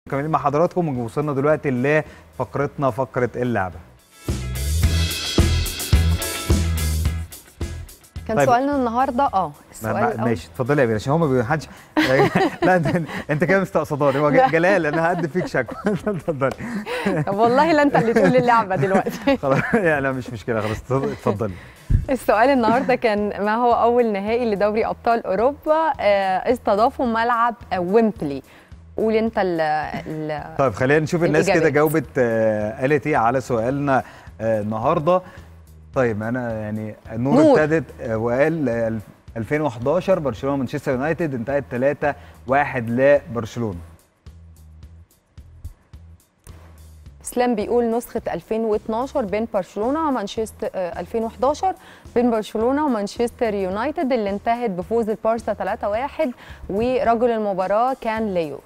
مكملين مع حضراتكم وصلنا دلوقتي لفقرتنا فقره اللعبه كان طيب. سؤالنا النهارده اه ما- السؤال ما- الأول ماشي اتفضلي يا بيه عشان هم ما حدش لا انت انت كده مستقصداني هو لا. جلال انا هقد فيك شكوى اتفضلي طب والله لا انت اللي تقول لي اللعبه دلوقتي خلاص يعني لا مش مشكله خلاص اتفضلي السؤال النهارده كان ما هو اول نهائي لدوري ابطال اوروبا آه، استضافوا ملعب آه، ويمبلي قول انت ال ال طيب خلينا نشوف الناس كده الإجابات. جاوبت آه، قالت ايه على سؤالنا آه، النهارده طيب انا يعني نور, نور. ابتدت آه، وقال آه، 2011 برشلونه مانشستر يونايتد انتهت 3 1 لبرشلونه اسلام بيقول نسخه 2012 بين برشلونه ومانشستر آه، 2011 بين برشلونه ومانشستر يونايتد اللي انتهت بفوز البارسا 3-1 ورجل المباراه كان ليو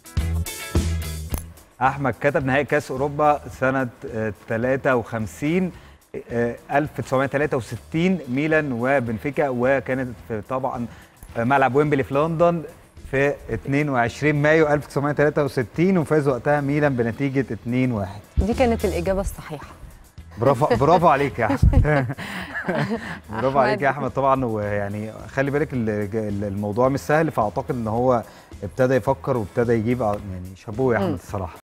احمد كتب نهائي كاس اوروبا سنه آه، 53 آه، 1963 ميلان وبنفيكا وكانت في طبعا آه، ملعب ويمبلي في لندن في 22 مايو 1963 وفاز وقتها ميلان بنتيجه 2-1 دي كانت الاجابه الصحيحه برافو برافو عليك يا احمد برافو عليك يا أحمد. احمد طبعا ويعني خلي بالك ال- ال- الموضوع مش سهل فاعتقد ان هو ابتدى يفكر وابتدى يجيب يعني شابوه يا مم. احمد الصراحه